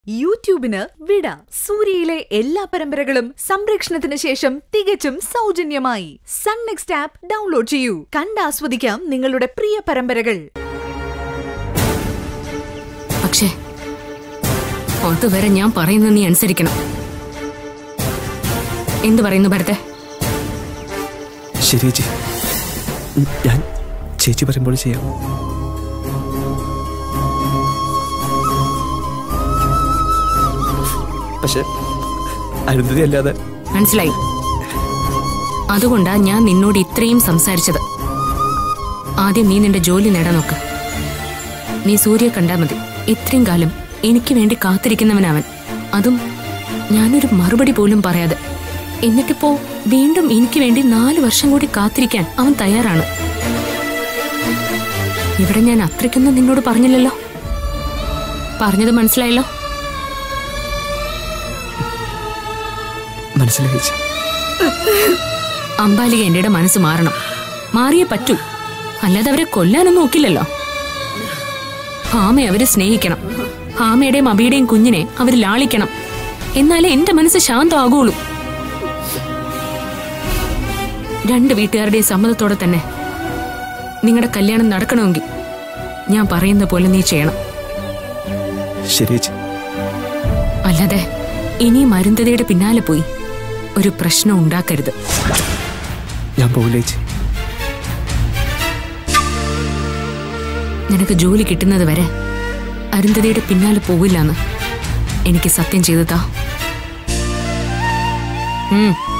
യൂട്യൂബിന് വിട സൂര്യയിലെ എല്ലാ പരമ്പരകളും സംരക്ഷണത്തിന് ശേഷം തികച്ചും സൗജന്യമായി സൺ നെക്സ്റ്റ് ആപ്പ് ഡൗൺലോഡ് ചെയ്യൂ കണ്ടാസ്വദിക്കാം നിങ്ങളുടെ പ്രിയ പരമ്പരകൾ പക്ഷേ അതുവരെ ഞാൻ പറയുന്നത് നീ അനുസരിക്കണം എന്തു പറയുന്നു ഭരത്തെ ശരി ചേച്ചി ഉം, ഞാൻ ചേച്ചി പറയുമ്പോൾ ചെയ്യാം പക്ഷെ അരുന്ധതി അല്ലാതെ മനസ്സിലായി അതുകൊണ്ടാ ഞാൻ നിന്നോട് ഇത്രയും സംസാരിച്ചത് ആദ്യം നീ നിന്റെ ജോലി നേടാൻ നോക്ക് നീ സൂര്യ കണ്ടാ മതി ഇത്രയും കാലം എനിക്ക് വേണ്ടി കാത്തിരിക്കുന്നവനവൻ അതും ഞാനൊരു മറുപടി പോലും പറയാതെ എന്നിട്ടിപ്പോ വീണ്ടും എനിക്ക് വേണ്ടി നാല് വർഷം കൂടി കാത്തിരിക്കാൻ അവൻ തയ്യാറാണ് ഇവിടെ ഞാൻ അത്രയ്ക്കൊന്നും നിന്നോട് പറഞ്ഞില്ലല്ലോ പറഞ്ഞത് മനസ്സിലായല്ലോ മനസ്സിലായി ചേച്ചി അമ്പാലിക എന്റെയുടെ മനസ്സ് മാറണം മാറിയേ പറ്റൂ അല്ലാതെ അവരെ കൊല്ലാനൊന്നും നോക്കില്ലല്ലോ ഹാമയെ അവര് സ്നേഹിക്കണം ഹാമയുടെയും അബിയുടെയും കുഞ്ഞിനെ അവർ ലാളിക്കണം എന്നാലേ എന്റെ മനസ്സ് ശാന്തമാകുള്ളൂ രണ്ട് വീട്ടുകാരുടെയും സമ്മതത്തോടെ തന്നെ നിങ്ങളുടെ കല്യാണം നടക്കണമെങ്കിൽ ഞാൻ പറയുന്ന പോലെ നീ ചെയ്യണം ശരി ചേച്ചി അല്ലാതെ ഇനിയും അരുന്ധതയുടെ പിന്നാലെ പോയി ഒരു പ്രശ്നം ഉണ്ടാക്കരുത് ഞാൻ പോവില്ല ചേച്ചി നിനക്ക് ജോലി കിട്ടുന്നത് വരെ അരുന്ധതിയുടെ പിന്നാലെ പോവില്ലെന്ന് എനിക്ക് സത്യം ചെയ്തു താ ഉം